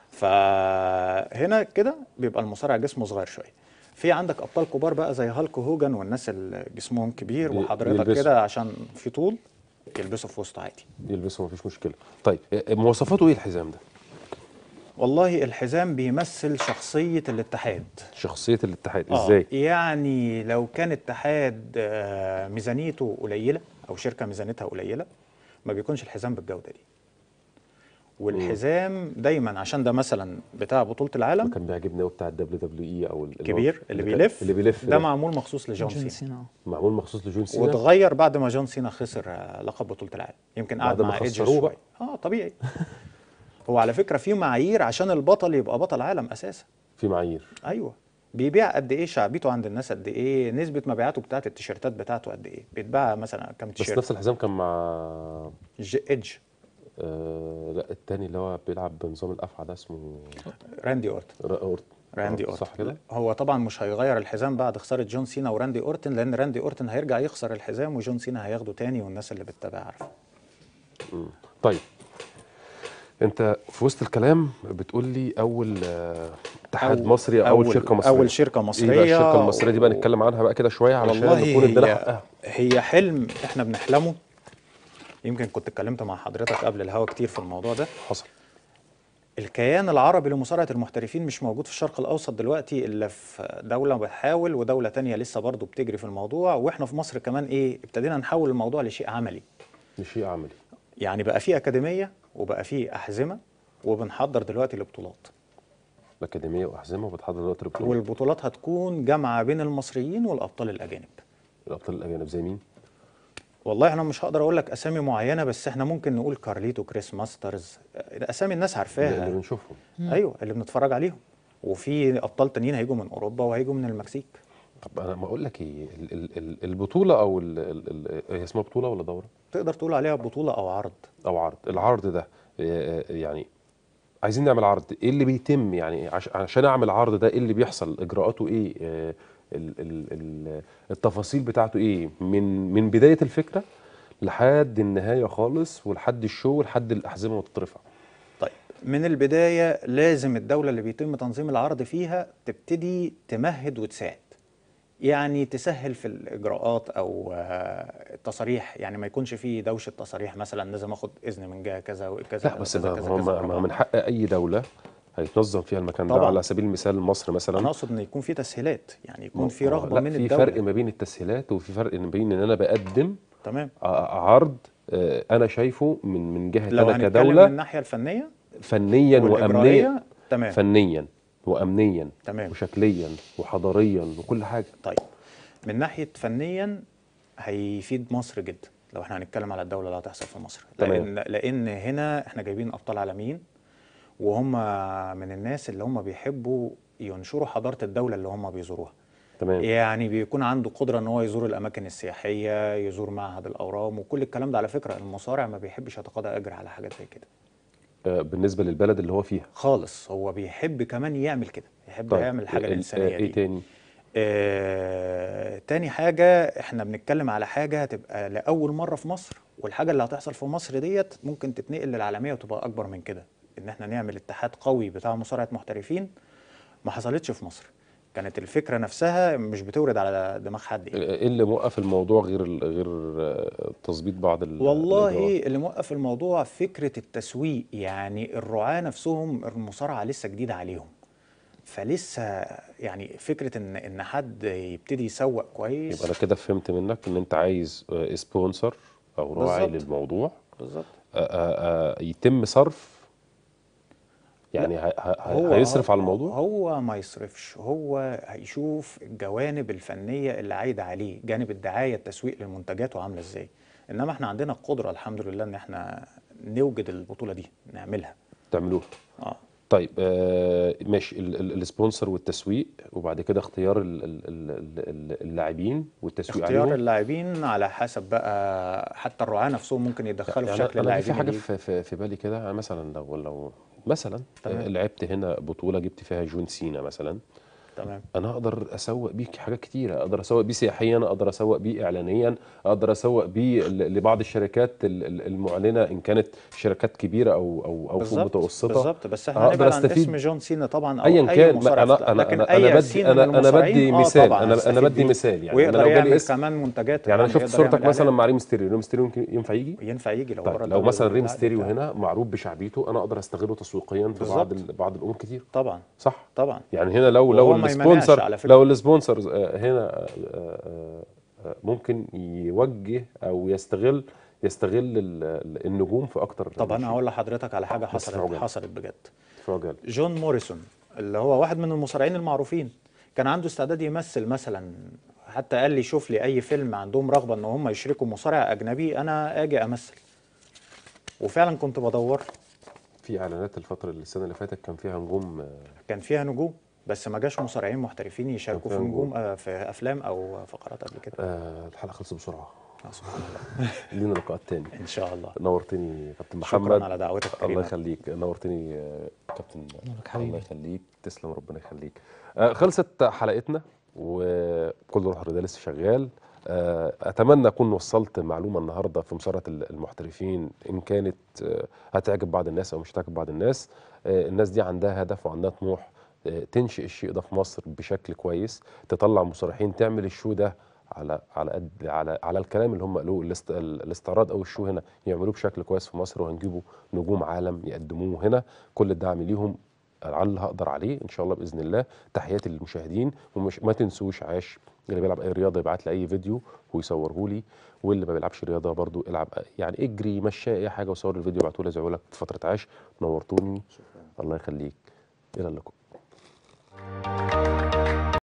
فهنا كده بيبقى المصارع جسمه صغير شويه في عندك ابطال كبار بقى زي هالك هوجن والناس اللي جسمهم كبير بي- وحضرتك بيلبسوا. كده عشان في طول يلبسوا في وسطه عادي يلبسه مفيش مشكله طيب آه، مواصفاته ايه الحزام ده والله الحزام بيمثل شخصيه الاتحاد شخصيه الاتحاد آه، ازاي يعني لو كان اتحاد آه، ميزانيته قليله او شركه ميزانيتها قليله ما بيكونش الحزام بالجوده دي والحزام دايما عشان ده مثلا بتاع بطوله العالم كان بيعجبني قوي بتاع الدبليو دبليو اي او ال- اللي هو- كبير اللي كان- بيلف اللي بيلف ده معمول مخصوص لجون جون سينا سينا معمول مخصوص لجون سينا واتغير بعد ما جون سينا خسر آه، لقب بطوله العالم يمكن قعد بعد ما مع ايدج خسروه بقى. شويه اه طبيعي هو على فكره في معايير عشان البطل يبقى بطل عالم اساسا في معايير ايوه بيبيع قد ايه شعبيته عند الناس قد ايه نسبه مبيعاته بتاعت التيشيرتات بتاعته قد ايه بيتباع مثلا كام بس تيشيرت نفس الحزام كان مع ج- ايدج آه لا التاني اللي هو بيلعب بنظام الافعى ده اسمه راندي اورتن را- أورت راندي آه، اورتن صح كده هو طبعا مش هيغير الحزام بعد خساره جون سينا وراندي اورتن لان راندي اورتن هيرجع يخسر الحزام وجون سينا هياخده تاني والناس اللي بتتابع عارفه مم. طيب انت في وسط الكلام بتقول لي اول آه، اتحاد أول- مصري او اول شركه مصريه اول شركه ايه بقى مصريه الشركه المصريه دي بقى و- نتكلم عنها بقى كده شويه علشان والله نكون ادينا هي حقها هي حلم احنا بنحلمه يمكن كنت اتكلمت مع حضرتك قبل الهوا كتير في الموضوع ده حصل الكيان العربي لمصارعة المحترفين مش موجود في الشرق الأوسط دلوقتي إلا في دولة بتحاول ودولة تانية لسه برضو بتجري في الموضوع وإحنا في مصر كمان إيه ابتدينا نحول الموضوع لشيء عملي شيء عملي يعني بقى في أكاديمية وبقى في أحزمة وبنحضر دلوقتي لبطولات الاكاديميه واحزمه وبتحضر دلوقتي البطولات والبطولات هتكون جامعة بين المصريين والأبطال الأجانب الابطال الاجانب زي مين؟ والله انا مش هقدر اقول لك اسامي معينه بس احنا ممكن نقول كارليتو كريس ماسترز ده اسامي الناس اللي عارفاها بنشوفهم ايوه اللي بنتفرج عليهم وفي ابطال تانيين هيجوا من اوروبا وهيجوا من المكسيك طب انا ما اقول لك ايه ال- ال- ال- البطوله او ال- ال- ال- هي اسمها بطوله ولا دوره تقدر تقول عليها بطوله او عرض او عرض العرض ده آه، يعني عايزين نعمل عرض ايه اللي بيتم يعني عش- عشان اعمل عرض ده ايه اللي بيحصل اجراءاته ايه آه، ال- ال- ال- التفاصيل بتاعته ايه من من بدايه الفكره لحد النهايه خالص ولحد الشو ولحد الاحزمه وتترفع طيب من البدايه لازم الدوله اللي بيتم تنظيم العرض فيها تبتدي تمهد وتساعد يعني تسهل في الاجراءات او آه، التصاريح يعني ما يكونش فيه دوشه تصاريح مثلا لازم اخد اذن من جهه كذا وكذا لا بس كذا ده كذا ما كذا ما- ما كذا. من حق اي دوله هيتنظم فيها المكان ده طبعاً. على سبيل المثال مصر مثلا انا اقصد ان يكون في تسهيلات يعني يكون في آه، رغبه لا من في الدوله فرق ما بين التسهيلات وفي فرق ما بين ان انا بقدم تمام ع- عرض آه، انا شايفه من من جهه لو انا هنتكلم من كدوله الناحيه الفنيه فنيا وامنيا والإجرائية تمام فنيا وامنيا تمام وشكليا وحضاريا وكل حاجه طيب من ناحيه فنيا هيفيد مصر جدا لو احنا هنتكلم على الدوله اللي هتحصل في مصر تمام. لان لان هنا احنا جايبين ابطال عالميين وهم من الناس اللي هم بيحبوا ينشروا حضاره الدوله اللي هم بيزوروها تمام يعني بيكون عنده قدره ان هو يزور الاماكن السياحيه يزور معهد الاورام وكل الكلام ده على فكره المصارع ما بيحبش يتقاضى اجر على حاجات زي كده آه، بالنسبه للبلد اللي هو فيها خالص هو بيحب كمان يعمل كده يحب طيب يعمل الحاجه ال- الانسانيه آه، دي ايه تاني آه، تاني حاجة احنا بنتكلم على حاجة هتبقى لأول مرة في مصر والحاجة اللي هتحصل في مصر ديت ممكن تتنقل للعالمية وتبقى أكبر من كده إن احنا نعمل اتحاد قوي بتاع مصارعة محترفين ما حصلتش في مصر كانت الفكره نفسها مش بتورد على دماغ حد يعني. ايه اللي موقف الموضوع غير ال- غير آه، تظبيط بعض ال- والله الإجراءات؟ اللي موقف الموضوع فكرة التسويق يعني الرعاة نفسهم المصارعة لسه جديدة عليهم فلسه يعني فكرة ان ان حد يبتدي يسوق كويس يبقى انا كده فهمت منك ان انت عايز آه، سبونسر او راعي بالظبط. للموضوع بالظبط آه، آه، آه، يتم صرف يعني ه- ه- هو هيصرف هو- على الموضوع هو ما يصرفش هو هيشوف الجوانب الفنية اللي عايدة عليه جانب الدعاية التسويق لمنتجاته عاملة ازاي انما احنا عندنا القدرة الحمد لله ان احنا نوجد البطولة دي نعملها تعملوه اه طيب آه ماشي ال- ال- السبونسر والتسويق وبعد كده اختيار ال- ال- ال- ال- اللاعبين والتسويق اختيار عليهم اللاعبين على حسب بقى حتى الرعاة نفسهم ممكن يتدخلوا في يعني شكل انا في اللاعبين حاجه اللي في, في, في بالي كده يعني مثلا لو لو مثلا تمام. آه، لعبت هنا بطوله جبت فيها جون سينا مثلا تمام انا اقدر اسوق بيه حاجات كتيره اقدر اسوق بيه سياحيا اقدر اسوق بيه اعلانيا اقدر اسوق بيه ل- لبعض الشركات ال- ال- المعلنه ان كانت شركات كبيره او او او فوق بالظبط متوسطه بالظبط بس احنا هقدر هنبعد عن استفيد اسم جون سينا طبعا او ايا اي كان ما مصارع انا في- انا لكن انا اي انا سين بدي من انا انا المصارعين، بدي آه مثال طبعاً انا انا هستفيد بدي بيه. مثال يعني أنا ويقدر لو جالي يعمل اسم كمان منتجات يعني انا كمان، شفت يقدر صورتك يعمل مثلا إعلان. مع ريم ستيريو ريم ستيريو يمكن ينفع يجي ينفع يجي لو طيب ورا لو الدوري مثلا ريم واللاعب ستيريو بتاعه. هنا معروف بشعبيته انا اقدر استغله تسويقيا في بعض بالظبط. ال- بعض الامور كتير طبعا صح طبعا يعني هنا لو وهو لو ما يمنعش السبونسر على فكرة. لو السبونسر آه، هنا آه، آه، آه، ممكن يوجه او يستغل يستغل ال- ال- النجوم في اكتر طب انا هقول لحضرتك على حاجه بس في حصلت عجالة. حصلت بجد في عجالة. جون موريسون اللي هو واحد من المصارعين المعروفين كان عنده استعداد يمثل مثلا حتى قال لي شوف لي اي فيلم عندهم رغبه ان هم يشركوا مصارع اجنبي انا اجي امثل وفعلا كنت بدور في اعلانات الفتره اللي السنه اللي فاتت كان فيها نجوم آه، كان فيها نجوم بس ما جاش مصارعين محترفين يشاركوا كان في فيها نجوم آه، في افلام او فقرات قبل كده آه، الحلقه خلصت بسرعه آه، سبحان الله لينا لقاءات تاني ان شاء الله نورتني كابتن شكراً محمد على دعوتك الله الكريمة. يخليك نورتني آه، كابتن نورك حبيبي. الله يخليك تسلم ربنا يخليك آه، خلصت حلقتنا وكل روح رضا لسه شغال آه، اتمنى اكون وصلت معلومه النهارده في مصارعه المحترفين ان كانت آه، هتعجب بعض الناس او مش هتعجب بعض الناس آه، الناس دي عندها هدف وعندها طموح آه، تنشئ الشيء ده في مصر بشكل كويس تطلع مصارعين تعمل الشو ده على على قد على على الكلام اللي هم قالوه الاست- الاستعراض او الشو هنا يعملوه بشكل كويس في مصر وهنجيبوا نجوم عالم يقدموه هنا كل الدعم ليهم على اللي هقدر عليه ان شاء الله باذن الله تحياتي للمشاهدين ومش ما تنسوش عاش اللي بيلعب اي رياضه يبعت لي اي فيديو ويصوره لي واللي ما بيلعبش رياضه برضو العب يعني اجري مشي اي حاجه وصور الفيديو ابعته لي ازعه لك في فتره عاش نورتوني الله يخليك الى اللقاء